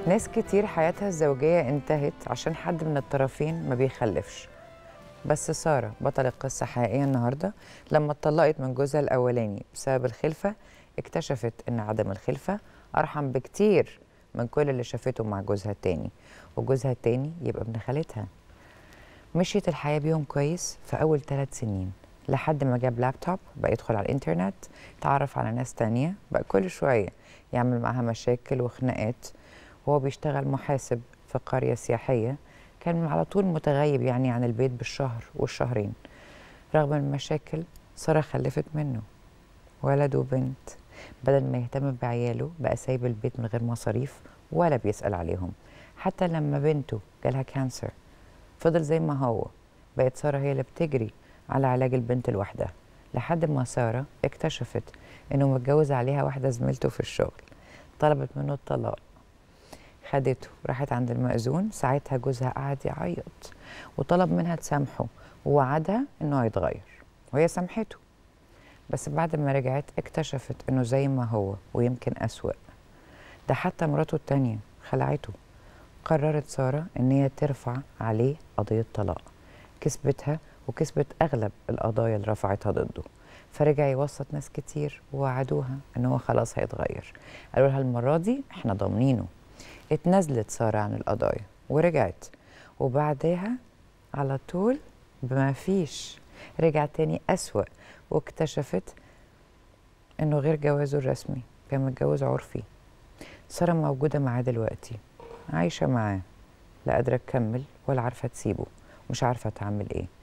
ناس كتير حياتها الزوجية انتهت عشان حد من الطرفين ما بيخلفش بس سارة بطل القصة حقيقية النهاردة لما اتطلقت من جوزها الأولاني بسبب الخلفة اكتشفت إن عدم الخلفة أرحم بكتير من كل اللي شافته مع جوزها التاني وجوزها التاني يبقى ابن خالتها مشيت الحياة بيهم كويس في أول ثلاث سنين لحد ما جاب لابتوب بقى يدخل على الإنترنت تعرف على ناس تانية بقى كل شوية يعمل معاها مشاكل وخناقات وهو بيشتغل محاسب في قرية سياحية كان على طول متغيب يعني عن البيت بالشهر والشهرين رغم المشاكل سارة خلفت منه ولد وبنت بدل ما يهتم بعياله بقى سايب البيت من غير مصاريف ولا بيسأل عليهم حتى لما بنته جالها كانسر فضل زي ما هو بقت سارة هي اللي بتجري على علاج البنت لوحدها لحد ما سارة اكتشفت انه متجوز عليها واحدة زميلته في الشغل طلبت منه الطلاق خدته راحت عند المأذون ساعتها جوزها قعد يعيط وطلب منها تسامحه ووعدها انه هيتغير وهي سامحته بس بعد ما رجعت اكتشفت انه زي ما هو ويمكن أسوأ ده حتى مراته التانية خلعته قررت سارة ان هي ترفع عليه قضية طلاق كسبتها وكسبت اغلب القضايا اللي رفعتها ضده فرجع يوسط ناس كتير ووعدوها ان هو خلاص هيتغير قالوا لها المرة دي احنا ضامنينه اتنازلت سارة عن القضايا ورجعت وبعدها على طول بما فيش رجع تاني أسوأ واكتشفت انه غير جوازه الرسمي كان متجوز عرفي سارة موجودة معاه دلوقتي عايشة معاه لا قادرة تكمل ولا عارفة تسيبه مش عارفة تعمل ايه